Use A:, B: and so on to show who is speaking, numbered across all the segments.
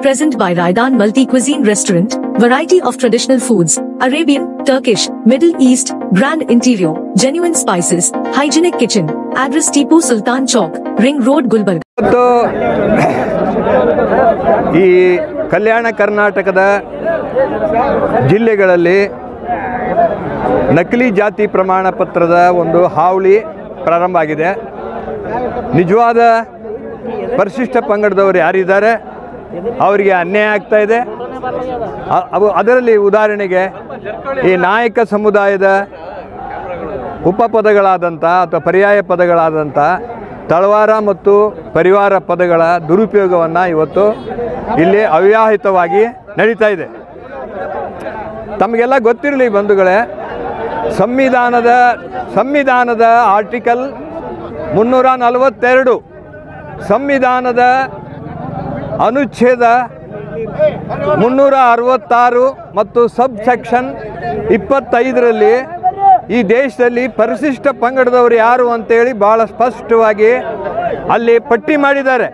A: present by Raidan Multi Cuisine Restaurant, variety of traditional foods, Arabian, Turkish, Middle East, grand interior, genuine spices, hygienic kitchen, address Tipu Sultan Chowk, Ring Road, Gulbarga.
B: ಇವತ್ತು ಈ ಕಲ್ಯಾಣ ಕರ್ನಾಟಕದ ಜಿಲ್ಲೆಗಳಲ್ಲಿ ನಕಲಿ ಜಾತಿ ಪ್ರಮಾಣ ಪತ್ರದ ಒಂದು ಹಾವಳಿ ಪ್ರಾರಂಭ ಆಗಿದೆ ನಿಜವಾದ ಪರಿಶಿಷ್ಟ ಪಂಗಡದವರು ಯಾರಿದ್ದಾರೆ ಅವರಿಗೆ ಅನ್ಯಾಯ ಆಗ್ತಾ ಇದೆ ಅ- ಅವು ಅದರಲ್ಲಿ ಉದಾಹರಣೆಗೆ ಈ ನಾಯಕ ಸಮುದಾಯದ ಉಪಪದಗಳಾದಂಥ ಅಥವಾ ಪರ್ಯಾಯ ಪದಗಳಾದಂಥ ತಳವಾರ ಮತ್ತು ಪರಿವಾರ ಪದಗಳ ದುರುಪಯೋಗವನ್ನು ಇವತ್ತು ಇಲ್ಲಿ ಅವ್ಯಾಹಿತವಾಗಿ ನಡೀತಾ ಇದೆ ತಮಗೆಲ್ಲ ಗೊತ್ತಿರಲಿ ಬಂಧುಗಳೇ ಸಂವಿಧಾನದ ಸಂವಿಧಾನದ ಆರ್ಟಿಕಲ್ ಮುನ್ನೂರ ನಲವತ್ತೆರಡು ಸಂವಿಧಾನದ ಅನುಚ್ಛೇದ ಮುನ್ನೂರ ಅರವತ್ತಾರು ಮತ್ತು ಸಬ್ ಸೆಕ್ಷನ್ ಇಪ್ಪತ್ತೈದರಲ್ಲಿ ಈ ದೇಶದಲ್ಲಿ ಪರಿಶಿಷ್ಟ ಪಂಗಡದವರು ಯಾರು ಅಂತೇಳಿ ಭಾಳ ಸ್ಪಷ್ಟವಾಗಿ ಅಲ್ಲಿ ಪಟ್ಟಿ ಮಾಡಿದ್ದಾರೆ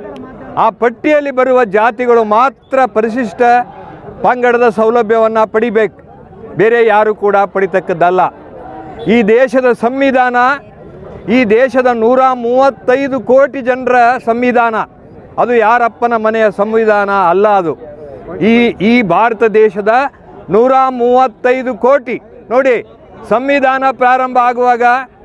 B: ಆ ಪಟ್ಟಿಯಲ್ಲಿ ಬರುವ ಜಾತಿಗಳು ಮಾತ್ರ ಪರಿಶಿಷ್ಟ ಪಂಗಡದ ಸೌಲಭ್ಯವನ್ನು ಪಡಿಬೇಕು ಬೇರೆ ಯಾರು ಕೂಡ ಪಡಿತಕ್ಕದ್ದಲ್ಲ ಈ ದೇಶದ ಸಂವಿಧಾನ ಈ ದೇಶದ ನೂರ ಮೂವತ್ತೈದು ಕೋಟಿ ಜನರ ಸಂವಿಧಾನ ಅದು ಯಾರಪ್ಪನ ಮನೆಯ ಸಂವಿಧಾನ ಅಲ್ಲ ಅದು ಈ ಈ ಭಾರತ ದೇಶದ ನೂರ ಮೂವತ್ತೈದು ಕೋಟಿ ನೋಡಿ ಸಂವಿಧಾನ ಪ್ರಾರಂಭ ಆಗುವಾಗ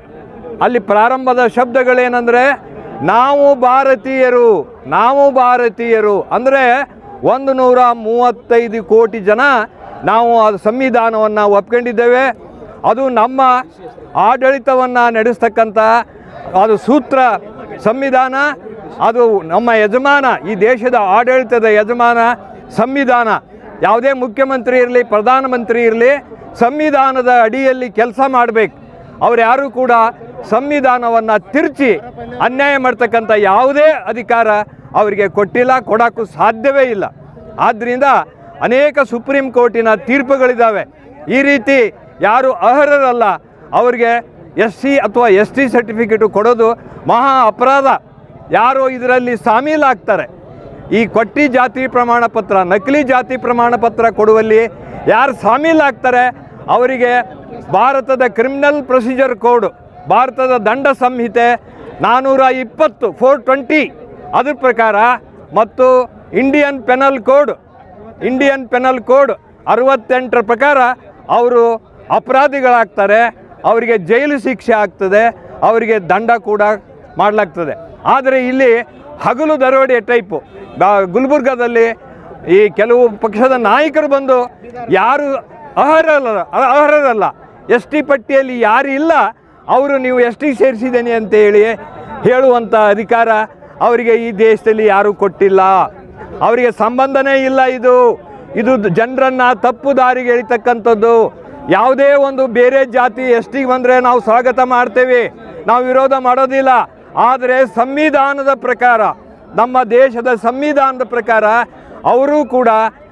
B: ಅಲ್ಲಿ ಪ್ರಾರಂಭದ ಶಬ್ದಗಳೇನೆಂದರೆ ನಾವು ಭಾರತೀಯರು ನಾವು ಭಾರತೀಯರು ಅಂದರೆ ಒಂದು ನೂರ ಮೂವತ್ತೈದು ಕೋಟಿ ಜನ ನಾವು ಅದು ಸಂವಿಧಾನವನ್ನು ಒಪ್ಕೊಂಡಿದ್ದೇವೆ ಅದು ನಮ್ಮ ಆಡಳಿತವನ್ನು ನಡೆಸ್ತಕ್ಕಂಥ ಅದು ಸೂತ್ರ ಸಂವಿಧಾನ ಅದು ನಮ್ಮ ಯಜಮಾನ ಈ ದೇಶದ ಆಡಳಿತದ ಯಜಮಾನ ಸಂವಿಧಾನ ಯಾವುದೇ ಮುಖ್ಯಮಂತ್ರಿ ಇರಲಿ ಪ್ರಧಾನಮಂತ್ರಿ ಇರಲಿ ಸಂವಿಧಾನದ ಅಡಿಯಲ್ಲಿ ಕೆಲಸ ಮಾಡಬೇಕು ಅವ್ರು ಯಾರೂ ಕೂಡ ಸಂವಿಧಾನವನ್ನು ತಿರುಚಿ ಅನ್ಯಾಯ ಮಾಡ್ತಕ್ಕಂಥ ಯಾವುದೇ ಅಧಿಕಾರ ಅವರಿಗೆ ಕೊಟ್ಟಿಲ್ಲ ಕೊಡೋಕ್ಕೂ ಸಾಧ್ಯವೇ ಇಲ್ಲ ಆದ್ದರಿಂದ ಅನೇಕ ಸುಪ್ರೀಂ ಕೋರ್ಟಿನ ತೀರ್ಪುಗಳಿದ್ದಾವೆ ಈ ರೀತಿ ಯಾರು ಅರ್ಹರಲ್ಲ ಅವರಿಗೆ ಎಸ್ ಸಿ ಅಥವಾ ಎಸ್ ಟಿ ಸರ್ಟಿಫಿಕೇಟು ಕೊಡೋದು ಮಹಾ ಅಪರಾಧ ಯಾರು ಇದರಲ್ಲಿ ಸಾಮೀಲಾಗ್ತಾರೆ ಈ ಕೊಟ್ಟಿ ಜಾತಿ ಪ್ರಮಾಣ ಪತ್ರ ನಕಲಿ ಜಾತಿ ಪ್ರಮಾಣ ಪತ್ರ ಕೊಡುವಲ್ಲಿ ಯಾರು ಸಾಮೀಲಾಗ್ತಾರೆ ಅವರಿಗೆ ಭಾರತದ ಕ್ರಿಮಿನಲ್ ಪ್ರೊಸೀಜರ್ ಕೋಡ್ ಭಾರತದ ದಂಡ ಸಂಹಿತೆ ನಾನ್ನೂರ ಇಪ್ಪತ್ತು ಫೋರ್ ಟ್ವೆಂಟಿ ಅದ್ರ ಪ್ರಕಾರ ಮತ್ತು Indian penal code Indian penal code ಅರವತ್ತೆಂಟರ ಪ್ರಕಾರ ಅವರು ಅಪರಾಧಿಗಳಾಗ್ತಾರೆ ಅವರಿಗೆ ಜೈಲು ಶಿಕ್ಷೆ ಆಗ್ತದೆ ಅವರಿಗೆ ದಂಡ ಕೂಡ ಮಾಡಲಾಗ್ತದೆ ಆದರೆ ಇಲ್ಲಿ ಹಗಲು ದರೋಡೆ ಟೈಪು ಬಾ- ಗುಲ್ಬರ್ಗಾದಲ್ಲಿ ಈ ಕೆಲವು ಪಕ್ಷದ ನಾಯಕರು ಬಂದು ಯಾರು ಅರ್ಹರಲ್ಲ ಅರ್ಹರಲ್ಲ ಎಸ್ ಟಿ ಪಟ್ಟಿಯಲ್ಲಿ ಯಾರು ಇಲ್ಲ ಅವರು ನೀವು ಎಸ್ ಟಿ ಸೇರಿಸಿದ್ದೇನೆ ಅಂತ ಹೇಳಿ ಹೇಳುವಂಥ ಅಧಿಕಾರ ಅವರಿಗೆ ಈ ದೇಶದಲ್ಲಿ ಯಾರೂ ಕೊಟ್ಟಿಲ್ಲ ಅವರಿಗೆ ಸಂಬಂಧನೇ ಇಲ್ಲ ಇದು ಇದು ಜನರನ್ನು ತಪ್ಪು ದಾರಿಗೆ ಎಳಿತಕ್ಕಂಥದ್ದು ಯಾವುದೇ ಒಂದು ಬೇರೆ ಜಾತಿ ಎಸ್ ಟಿಗೆ ಬಂದರೆ ನಾವು ಸ್ವಾಗತ ಮಾಡ್ತೇವೆ ನಾವು ವಿರೋಧ ಮಾಡೋದಿಲ್ಲ ಆದರೆ ಸಂವಿಧಾನದ ಪ್ರಕಾರ ನಮ್ಮ ದೇಶದ ಸಂವಿಧಾನದ ಪ್ರಕಾರ ಅವರೂ ಕೂಡ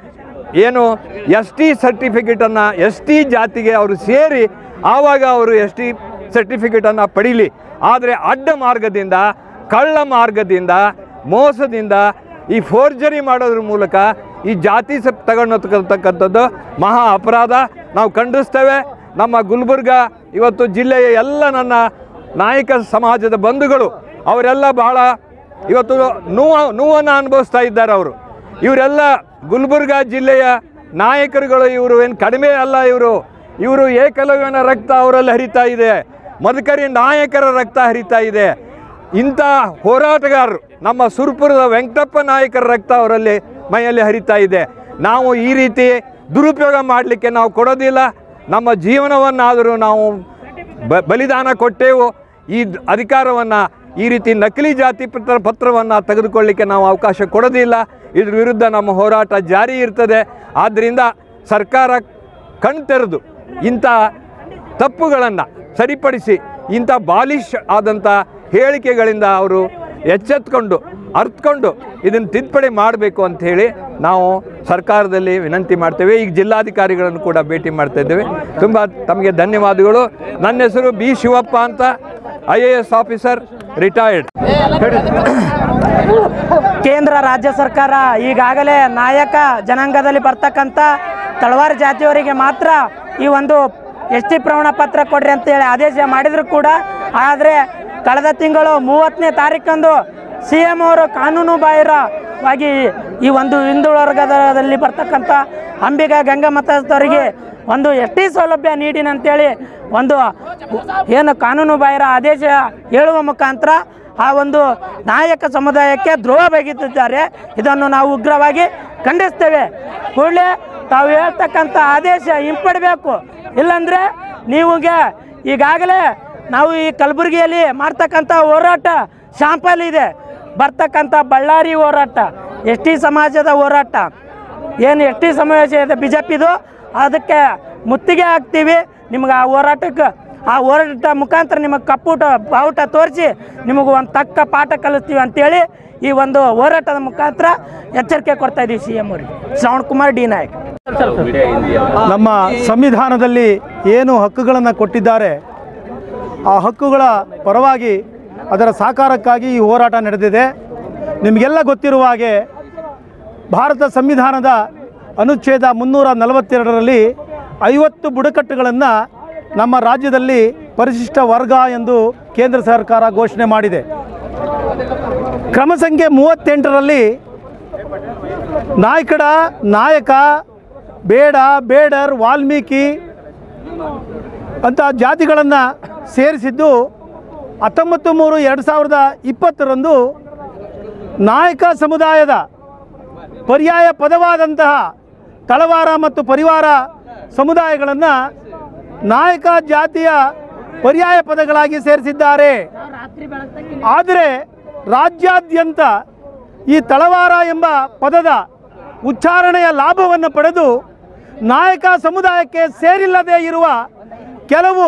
B: ಏನು ಎಸ್ ಟಿ ಸರ್ಟಿಫಿಕೇಟನ್ನು ಎಸ್ ಟಿ ಜಾತಿಗೆ ಅವರು ಸೇರಿ ಆವಾಗ ಅವರು ಎಸ್ ಟಿ ಸರ್ಟಿಫಿಕೇಟನ್ನು ಪಡೀಲಿ ಆದರೆ ಅಡ್ಡ ಮಾರ್ಗದಿಂದ ಕಳ್ಳ ಮಾರ್ಗದಿಂದ ಮೋಸದಿಂದ ಈ ಫೋರ್ಜರಿ ಮಾಡೋದ್ರ ಮೂಲಕ ಈ ಜಾತಿ ಸಪ್ ತಗೊಂಡೋಗ್ತಕ್ಕಂಥದ್ದು ಮಹಾ ಅಪರಾಧ ನಾವು ಖಂಡಿಸ್ತೇವೆ ನಮ್ಮ ಗುಲ್ಬರ್ಗ ಇವತ್ತು ಜಿಲ್ಲೆಯ ಎಲ್ಲ ನನ್ನ ನಾಯಕ ಸಮಾಜದ ಬಂಧುಗಳು ಅವರೆಲ್ಲ ಬಹಳ ಇವತ್ತು ನೋವು ನೋವನ್ನು ಅನುಭವಿಸ್ತಾ ಇದ್ದಾರೆ ಅವರು ಇವರೆಲ್ಲ ಗುಲ್ಬರ್ಗ ಜಿಲ್ಲೆಯ ನಾಯಕರುಗಳು ಇವರು ಏನು ಕಡಿಮೆ ಅಲ್ಲ ಇವರು ಇವರು ಏಕಲವ್ಯನ ರಕ್ತ ಅವರಲ್ಲಿ ಹರಿತಾ ಇದೆ ಮದಕರಿ ನಾಯಕರ ರಕ್ತ ಹರಿತಾ ಇದೆ ಇಂಥ ಹೋರಾಟಗಾರರು ನಮ್ಮ ಸುರ್ಪುರದ ವೆಂಕಟಪ್ಪ ನಾಯಕರ ರಕ್ತ ಅವರಲ್ಲಿ ಮೈಯಲ್ಲಿ ಹರಿತಾ ಇದೆ ನಾವು ಈ ರೀತಿ ದುರುಪಯೋಗ ಮಾಡಲಿಕ್ಕೆ ನಾವು ಕೊಡೋದಿಲ್ಲ ನಮ್ಮ ಜೀವನವನ್ನಾದರೂ ನಾವು ಬ ಬಲಿದಾನ ಕೊಟ್ಟೆವು ಈ ದ್- ಅಧಿಕಾರವನ್ನು ಈ ರೀತಿ ನಕಲಿ ಜಾತಿ ಪತ್ರ ಪತ್ರವನ್ನು ತೆಗೆದುಕೊಳ್ಳಿಕ್ಕೆ ನಾವು ಅವಕಾಶ ಕೊಡೋದಿಲ್ಲ ಇದ್ರ ವಿರುದ್ಧ ನಮ್ಮ ಹೋರಾಟ ಜಾರಿ ಇರ್ತದೆ ಆದ್ದರಿಂದ ಸರ್ಕಾರ ಕಣ್ತೆರೆದು ಇಂಥ ತಪ್ಪುಗಳನ್ನು ಸರಿಪಡಿಸಿ ಇಂಥ ಬಾಲಿಶ್ ಆದಂಥ ಹೇಳಿಕೆಗಳಿಂದ ಅವರು ಎಚ್ಚೆತ್ಕೊಂಡು ಅರ್ಥಕೊಂಡು ಇದನ್ನು ತಿದ್ದುಪಡಿ ಮಾಡಬೇಕು ಅಂತ ಹೇಳಿ ನಾವು ಸರ್ಕಾರದಲ್ಲಿ ವಿನಂತಿ ಮಾಡ್ತೇವೆ ಈಗ ಜಿಲ್ಲಾಧಿಕಾರಿಗಳನ್ನು ಕೂಡ ಭೇಟಿ ಮಾಡ್ತಾ ಇದ್ದೇವೆ ತುಂಬ ತಮಗೆ ಧನ್ಯವಾದಗಳು ನನ್ನ ಹೆಸರು ಬಿ ಶಿವಪ್ಪ ಅಂತ I A S officer retired
C: ಕೇಂದ್ರ ರಾಜ್ಯ ಸರ್ಕಾರ ಈಗಾಗಲೇ ನಾಯಕ ಜನಾಂಗದಲ್ಲಿ ಬರ್ತಕ್ಕಂಥ ತಳವಾರ ಜಾತಿಯವರಿಗೆ ಮಾತ್ರ ಈ ಒಂದು ಎಸ್ ಟಿ ಪ್ರಮಾಣ ಪತ್ರ ಕೊಡ್ರಿ ಅಂತೇಳಿ ಆದೇಶ ಮಾಡಿದ್ರು ಕೂಡ ಆದರೆ ಕಳೆದ ತಿಂಗಳು ಮೂವತ್ತನೇ ತಾರೀಕಂದು ಸಿ ಎಂ ಅವರು ಕಾನೂನು ಬಾಹಿರವಾಗಿ ಈ ಒಂದು ಹಿಂದು ವರ್ಗದಲ್ಲಿ ಬರ್ತಕ್ಕಂಥ ಅಂಬಿಗ ಗಂಗಾ ಮತಸ್ಥರಿಗೆ ಒಂದು ಎಸ್ ಟಿ ಸೌಲಭ್ಯ ನೀಡಿನಂತೇಳಿ ಒಂದು ಏನು ಕಾನೂನು ಬಾಹಿರ ಆದೇಶ ಹೇಳುವ ಮುಖಾಂತರ ಆ ಒಂದು ನಾಯಕ ಸಮುದಾಯಕ್ಕೆ ದ್ರೋಹ ಬಗೆದಿದ್ದಾರೆ ಇದನ್ನು ನಾವು ಉಗ್ರವಾಗಿ ಖಂಡಿಸ್ತೇವೆ ಕೂಡಲೇ ತಾವು ಹೇಳ್ತಕ್ಕಂಥ ಆದೇಶ ಹಿಂಪಡಬೇಕು ಇಲ್ಲಾಂದರೆ ನೀವುಗೆ ಈಗಾಗಲೇ ನಾವು ಈ ಕಲಬುರಗಿಯಲ್ಲಿ ಮಾಡ್ತಕ್ಕಂಥ ಹೋರಾಟ ಶಾಂಪಲ್ ಇದೆ ಬರ್ತಕ್ಕಂಥ ಬಳ್ಳಾರಿ ಹೋರಾಟ ಎಸ್ ಟಿ ಸಮಾಜದ ಹೋರಾಟ ಏನು ಎಸ್ ಟಿ ಸಮಾವೇಶ ಇದೆ ಬಿ ಜೆ ಪಿದು ಅದಕ್ಕೆ ಮುತ್ತಿಗೆ ಹಾಕ್ತೀವಿ ನಿಮ್ಗೆ ಆ ಹೋರಾಟಕ್ಕೆ ಆ ಹೋರಾಟ ಮುಖಾಂತರ ನಿಮಗೆ ಕಪ್ಪುಟ ಬಾವುಟ ತೋರಿಸಿ ನಿಮಗೆ ಒಂದು ತಕ್ಕ ಪಾಠ ಕಲಿಸ್ತೀವಿ ಅಂತೇಳಿ ಈ ಒಂದು ಹೋರಾಟದ ಮುಖಾಂತರ ಎಚ್ಚರಿಕೆ ಕೊಡ್ತಾ ಇದ್ದೀವಿ ಸಿ ಎಂ ಅವರಿಗೆ ಶ್ರವಣ್ ಕುಮಾರ್ ಡಿ ನಾಯಕ್
D: ನಮ್ಮ ಸಂವಿಧಾನದಲ್ಲಿ ಏನು ಹಕ್ಕುಗಳನ್ನು ಕೊಟ್ಟಿದ್ದಾರೆ ಆ ಹಕ್ಕುಗಳ ಪರವಾಗಿ ಅದರ ಸಾಕಾರಕ್ಕಾಗಿ ಈ ಹೋರಾಟ ನಡೆದಿದೆ ನಿಮಗೆಲ್ಲ ಗೊತ್ತಿರುವ ಹಾಗೆ ಭಾರತ ಸಂವಿಧಾನದ ಅನುಚ್ಛೇದ ಮುನ್ನೂರ ನಲವತ್ತೆರಡರಲ್ಲಿ ಐವತ್ತು ಬುಡಕಟ್ಟುಗಳನ್ನು ನಮ್ಮ ರಾಜ್ಯದಲ್ಲಿ ಪರಿಶಿಷ್ಟ ವರ್ಗ ಎಂದು ಕೇಂದ್ರ ಸರ್ಕಾರ ಘೋಷಣೆ ಮಾಡಿದೆ ಕ್ರಮ ಸಂಖ್ಯೆ ಮೂವತ್ತೆಂಟರಲ್ಲಿ ನಾಯ್ಕಡ ನಾಯಕ ಬೇಡ ಬೇಡರ್ ವಾಲ್ಮೀಕಿ ಅಂತ ಜಾತಿಗಳನ್ನು ಸೇರಿಸಿದ್ದು ಹತ್ತೊಂಬತ್ತು ಮೂರು ಎರಡು ಸಾವಿರದ ಇಪ್ಪತ್ತರಂದು ನಾಯಕ ಸಮುದಾಯದ ಪರ್ಯಾಯ ಪದವಾದಂತಹ ತಳವಾರ ಮತ್ತು ಪರಿವಾರ ಸಮುದಾಯಗಳನ್ನು ನಾಯಕ ಜಾತಿಯ ಪರ್ಯಾಯ ಪದಗಳಾಗಿ ಸೇರಿಸಿದ್ದಾರೆ ಆದರೆ ರಾಜ್ಯಾದ್ಯಂತ ಈ ತಳವಾರ ಎಂಬ ಪದದ ಉಚ್ಚಾರಣೆಯ ಲಾಭವನ್ನು ಪಡೆದು ನಾಯಕ ಸಮುದಾಯಕ್ಕೆ ಸೇರಿಲ್ಲದೆ ಇರುವ ಕೆಲವು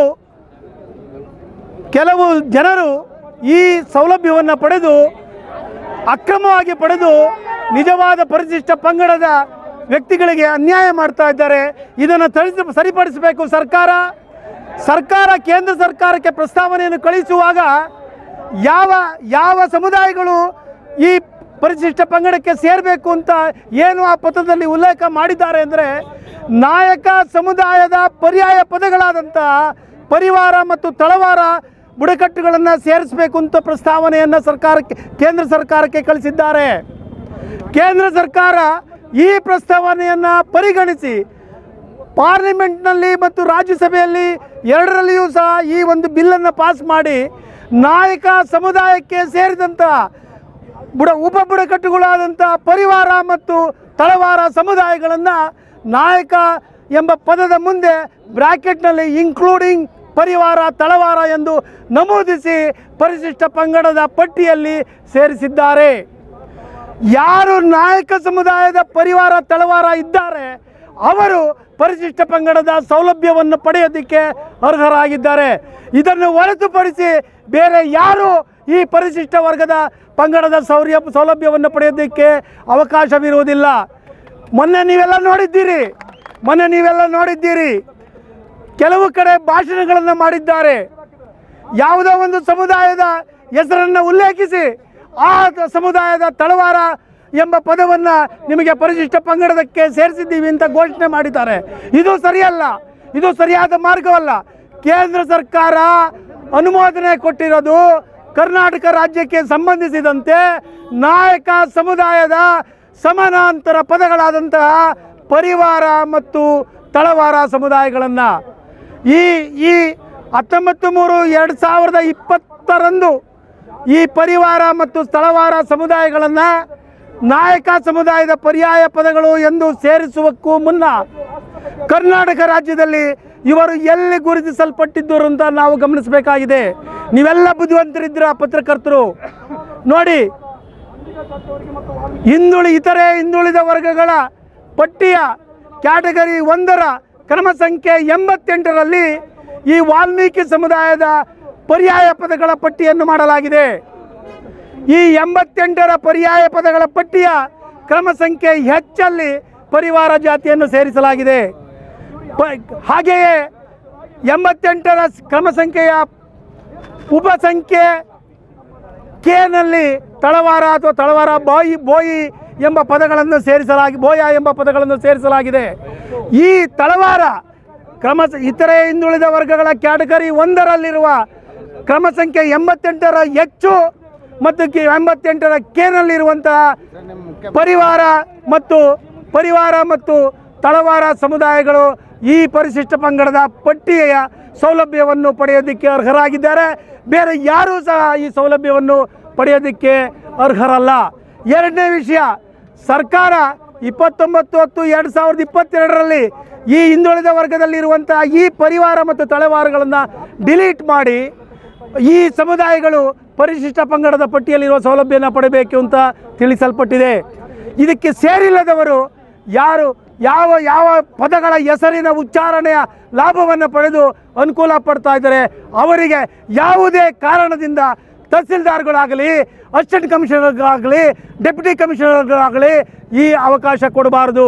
D: ಕೆಲವು ಜನರು ಈ ಸೌಲಭ್ಯವನ್ನು ಪಡೆದು ಅಕ್ರಮವಾಗಿ ಪಡೆದು ನಿಜವಾದ ಪರಿಶಿಷ್ಟ ಪಂಗಡದ ವ್ಯಕ್ತಿಗಳಿಗೆ ಅನ್ಯಾಯ ಮಾಡ್ತಾ ಇದ್ದಾರೆ ಇದನ್ನು ತಳಿಸಿ ಸರಿಪಡಿಸಬೇಕು ಸರ್ಕಾರ ಸರ್ಕಾರ ಕೇಂದ್ರ ಸರ್ಕಾರಕ್ಕೆ ಪ್ರಸ್ತಾವನೆಯನ್ನು ಕಳಿಸುವಾಗ ಯಾವ ಯಾವ ಸಮುದಾಯಗಳು ಈ ಪರಿಶಿಷ್ಟ ಪಂಗಡಕ್ಕೆ ಸೇರಬೇಕು ಅಂತ ಏನು ಆ ಪತ್ರದಲ್ಲಿ ಉಲ್ಲೇಖ ಮಾಡಿದ್ದಾರೆ ಅಂದರೆ ನಾಯಕ ಸಮುದಾಯದ ಪರ್ಯಾಯ ಪದಗಳಾದಂಥ ಪರಿವಾರ ಮತ್ತು ತಳವಾರ ಬುಡಕಟ್ಟುಗಳನ್ನು ಸೇರಿಸಬೇಕು ಅಂತ ಪ್ರಸ್ತಾವನೆಯನ್ನು ಸರ್ಕಾರಕ್ಕೆ ಕೇಂದ್ರ ಸರ್ಕಾರಕ್ಕೆ ಕಳಿಸಿದ್ದಾರೆ ಕೇಂದ್ರ ಸರ್ಕಾರ ಈ ಪ್ರಸ್ತಾವನೆಯನ್ನು ಪರಿಗಣಿಸಿ ಪಾರ್ಲಿಮೆಂಟ್ನಲ್ಲಿ ಮತ್ತು ರಾಜ್ಯಸಭೆಯಲ್ಲಿ ಎರಡರಲ್ಲಿಯೂ ಸಹ ಈ ಒಂದು ಬಿಲ್ಲನ್ನು ಪಾಸ್ ಮಾಡಿ ನಾಯಕ ಸಮುದಾಯಕ್ಕೆ ಸೇರಿದಂಥ ಬುಡ ಉಪ ಬುಡಕಟ್ಟುಗಳಾದಂಥ ಪರಿವಾರ ಮತ್ತು ತಳವಾರ ಸಮುದಾಯಗಳನ್ನು ನಾಯಕ ಎಂಬ ಪದದ ಮುಂದೆ ಬ್ರ್ಯಾಕೆಟ್ನಲ್ಲಿ ಇನ್ಕ್ಲೂಡಿಂಗ್ ಪರಿವಾರ ತಳವಾರ ಎಂದು ನಮೂದಿಸಿ ಪರಿಶಿಷ್ಟ ಪಂಗಡದ ಪಟ್ಟಿಯಲ್ಲಿ ಸೇರಿಸಿದ್ದಾರೆ ಯಾರು ನಾಯಕ ಸಮುದಾಯದ ಪರಿವಾರ ತಳವಾರ ಇದ್ದಾರೆ ಅವರು ಪರಿಶಿಷ್ಟ ಪಂಗಡದ ಸೌಲಭ್ಯವನ್ನು ಪಡೆಯೋದಕ್ಕೆ ಅರ್ಹರಾಗಿದ್ದಾರೆ ಇದನ್ನು ಹೊರತುಪಡಿಸಿ ಬೇರೆ ಯಾರು ಈ ಪರಿಶಿಷ್ಟ ವರ್ಗದ ಪಂಗಡದ ಸೌರ್ಯ ಸೌಲಭ್ಯವನ್ನು ಪಡೆಯೋದಕ್ಕೆ ಅವಕಾಶವಿರುವುದಿಲ್ಲ ಮೊನ್ನೆ ನೀವೆಲ್ಲ ನೋಡಿದ್ದೀರಿ ಮೊನ್ನೆ ನೀವೆಲ್ಲ ನೋಡಿದ್ದೀರಿ ಕೆಲವು ಕಡೆ ಭಾಷಣಗಳನ್ನು ಮಾಡಿದ್ದಾರೆ ಯಾವುದೋ ಒಂದು ಸಮುದಾಯದ ಹೆಸರನ್ನು ಉಲ್ಲೇಖಿಸಿ ಆ ತ- ಸಮುದಾಯದ ತಳವಾರ ಎಂಬ ಪದವನ್ನು ನಿಮಗೆ ಪರಿಶಿಷ್ಟ ಪಂಗಡದಕ್ಕೆ ಸೇರಿಸಿದ್ದೀವಿ ಅಂತ ಘೋಷಣೆ ಮಾಡಿದ್ದಾರೆ ಇದು ಸರಿಯಲ್ಲ ಇದು ಸರಿಯಾದ ಮಾರ್ಗವಲ್ಲ ಕೇಂದ್ರ ಸರ್ಕಾರ ಅನುಮೋದನೆ ಕೊಟ್ಟಿರೋದು ಕರ್ನಾಟಕ ರಾಜ್ಯಕ್ಕೆ ಸಂಬಂಧಿಸಿದಂತೆ ನಾಯಕ ಸಮುದಾಯದ ಸಮಾನಾಂತರ ಪದಗಳಾದಂತಹ ಪರಿವಾರ ಮತ್ತು ತಳವಾರ ಸಮುದಾಯಗಳನ್ನು ಈ ಈ ಹತ್ತೊಂಬತ್ತು ಮೂರು ಎರಡು ಸಾವಿರದ ಇಪ್ಪತ್ತರಂದು ಈ ಪರಿವಾರ ಮತ್ತು ಸ್ಥಳವಾರ ಸಮುದಾಯಗಳನ್ನು ನಾಯಕ ಸಮುದಾಯದ ಪರ್ಯಾಯ ಪದಗಳು ಎಂದು ಸೇರಿಸುವಕ್ಕೂ ಮುನ್ನ ಕರ್ನಾಟಕ ರಾಜ್ಯದಲ್ಲಿ ಇವರು ಎಲ್ಲಿ ಗುರುತಿಸಲ್ಪಟ್ಟಿದ್ದರು ಅಂತ ನಾವು ಗಮನಿಸಬೇಕಾಗಿದೆ ನೀವೆಲ್ಲ ಬುದ್ಧಿವಂತರಿದ್ದೀರ ಪತ್ರಕರ್ತರು ನೋಡಿ ಹಿಂದುಳಿ ಇತರೆ ಹಿಂದುಳಿದ ವರ್ಗಗಳ ಪಟ್ಟಿಯ ಕ್ಯಾಟಗರಿ ಒಂದರ ಕ್ರಮ ಸಂಖ್ಯೆ ಎಂಬತ್ತೆಂಟರಲ್ಲಿ ಈ ವಾಲ್ಮೀಕಿ ಸಮುದಾಯದ ಪರ್ಯಾಯ ಪದಗಳ ಪಟ್ಟಿಯನ್ನು ಮಾಡಲಾಗಿದೆ ಈ ಎಂಬತ್ತೆಂಟರ ಪರ್ಯಾಯ ಪದಗಳ ಪಟ್ಟಿಯ ಕ್ರಮ ಸಂಖ್ಯೆ ಹೆಚ್ಚಲ್ಲಿ ಪರಿವಾರ ಜಾತಿಯನ್ನು ಸೇರಿಸಲಾಗಿದೆ ಪ ಹಾಗೆಯೇ ಎಂಬತ್ತೆಂಟರ ಕ್ರಮ ಸಂಖ್ಯೆಯ ಉಪಸಂಖ್ಯೆ ಕೆನಲ್ಲಿ ತಳವಾರ ಅಥವಾ ತಳವಾರ ಬಾಯಿ ಬೋಯಿ ಎಂಬ ಪದಗಳನ್ನು ಸೇರಿಸಲಾಗಿ ಬೋಯ ಎಂಬ ಪದಗಳನ್ನು ಸೇರಿಸಲಾಗಿದೆ ಈ ತಳವಾರ ಕ್ರಮ ಇತರೆ ಹಿಂದುಳಿದ ವರ್ಗಗಳ ಕ್ಯಾಟಗರಿ ಒಂದರಲ್ಲಿರುವ ಕ್ರಮ ಸಂಖ್ಯೆ ಎಂಬತ್ತೆಂಟರ ಹೆಚ್ಚು ಮತ್ತು ಕೆ ಎಂಬತ್ತೆಂಟರ ಕೆನಲ್ಲಿರುವಂತಹ ಪರಿವಾರ ಮತ್ತು ಪರಿವಾರ ಮತ್ತು ತಳವಾರ ಸಮುದಾಯಗಳು ಈ ಪರಿಶಿಷ್ಟ ಪಂಗಡದ ಪಟ್ಟಿಯ ಸೌಲಭ್ಯವನ್ನು ಪಡೆಯೋದಕ್ಕೆ ಅರ್ಹರಾಗಿದ್ದಾರೆ ಬೇರೆ ಯಾರೂ ಸಹ ಈ ಸೌಲಭ್ಯವನ್ನು ಪಡೆಯೋದಕ್ಕೆ ಅರ್ಹರಲ್ಲ ಎರಡನೇ ವಿಷಯ ಸರ್ಕಾರ ಇಪ್ಪತ್ತೊಂಬತ್ತು ಹತ್ತು ಎರಡು ಸಾವಿರದ ಇಪ್ಪತ್ತೆರಡರಲ್ಲಿ ಈ ಹಿಂದುಳಿದ ವರ್ಗದಲ್ಲಿರುವಂತಹ ಈ ಪರಿವಾರ ಮತ್ತು ತಳವಾರಗಳನ್ನು ಡಿಲೀಟ್ ಮಾಡಿ ಈ ಸಮುದಾಯಗಳು ಪರಿಶಿಷ್ಟ ಪಂಗಡದ ಪಟ್ಟಿಯಲ್ಲಿರುವ ಸೌಲಭ್ಯನ ಪಡೆಯಬೇಕು ಅಂತ ತಿಳಿಸಲ್ಪಟ್ಟಿದೆ ಇದಕ್ಕೆ ಸೇರಿಲ್ಲದವರು ಯಾರು ಯಾವ ಯಾವ ಪದಗಳ ಹೆಸರಿನ ಉಚ್ಚಾರಣೆಯ ಲಾಭವನ್ನು ಪಡೆದು ಅನುಕೂಲ ಪಡ್ತಾ ಇದ್ದಾರೆ ಅವರಿಗೆ ಯಾವುದೇ ಕಾರಣದಿಂದ ತಹಸೀಲ್ದಾರ್ಗಳಾಗಲಿ ಅಸಿಸ್ಟೆಂಟ್ ಕಮಿಷನರ್ಗಳಾಗಲಿ ಡೆಪ್ಯೂಟಿ ಕಮಿಷನರ್ಗಳಾಗಲಿ ಈ ಅವಕಾಶ ಕೊಡಬಾರದು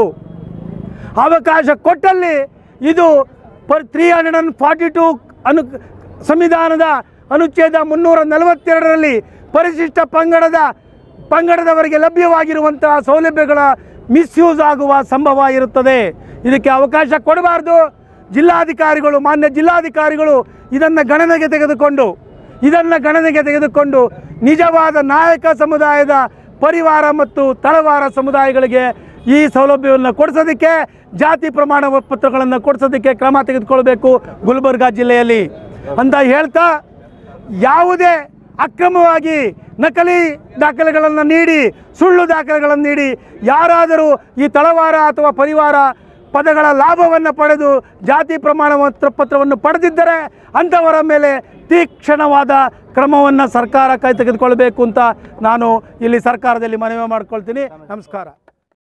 D: ಅವಕಾಶ ಕೊಟ್ಟಲ್ಲಿ ಇದು per three hundred and forty two ಅನು ಸಂವಿಧಾನದ ಅನುಚ್ಛೇದ ಮುನ್ನೂರ ನಲವತ್ತೆರಡರಲ್ಲಿ ಪರಿಶಿಷ್ಟ ಪಂಗಡದ ಪಂಗಡದವರಿಗೆ ಲಭ್ಯವಾಗಿರುವಂತಹ ಸೌಲಭ್ಯಗಳ ಮಿಸ್ಯೂಸ್ ಆಗುವ ಸಂಭವ ಇರುತ್ತದೆ ಇದಕ್ಕೆ ಅವಕಾಶ ಕೊಡಬಾರ್ದು ಜಿಲ್ಲಾಧಿಕಾರಿಗಳು ಮಾನ್ಯ ಜಿಲ್ಲಾಧಿಕಾರಿಗಳು ಇದನ್ನು ಗಣನೆಗೆ ತೆಗೆದುಕೊಂಡು ಇದನ್ನು ಗಣನೆಗೆ ತೆಗೆದುಕೊಂಡು ನಿಜವಾದ ನಾಯಕ ಸಮುದಾಯದ ಪರಿವಾರ ಮತ್ತು ತಳವಾರ ಸಮುದಾಯಗಳಿಗೆ ಈ ಸೌಲಭ್ಯವನ್ನು ಕೊಡಿಸೋದಕ್ಕೆ ಜಾತಿ ಪ್ರಮಾಣ ಪತ್ರಗಳನ್ನು ಕೊಡಿಸೋದಕ್ಕೆ ಕ್ರಮ ತೆಗೆದುಕೊಳ್ಬೇಕು ಗುಲ್ಬರ್ಗಾ ಜಿಲ್ಲೆಯಲ್ಲಿ ಅಂತ ಹೇಳ್ತಾ ಯಾವುದೇ ಅಕ್ರಮವಾಗಿ ನಕಲಿ ದಾಖಲೆಗಳನ್ನು ನೀಡಿ ಸುಳ್ಳು ದಾಖಲೆಗಳನ್ನು ನೀಡಿ ಯಾರಾದರೂ ಈ ತಳವಾರ ಅಥವಾ ಪರಿವಾರ ಪದಗಳ ಲಾಭವನ್ನು ಪಡೆದು ಜಾತಿ ಪ್ರಮಾಣ ಪತ್ರ- ಪತ್ರವನ್ನು ಪಡೆದಿದ್ದರೆ ಅಂಥವರ ಮೇಲೆ ತೀಕ್ಷ್ಣವಾದ ಕ್ರಮವನ್ನು ಸರ್ಕಾರ ಕೈ ತೆಗೆದುಕೊಳ್ಬೇಕು ಅಂತ ನಾನು ಇಲ್ಲಿ ಸರ್ಕಾರದಲ್ಲಿ ಮನವಿ ಮಾಡ್ಕೊಳ್ತೀನಿ ನಮಸ್ಕಾರ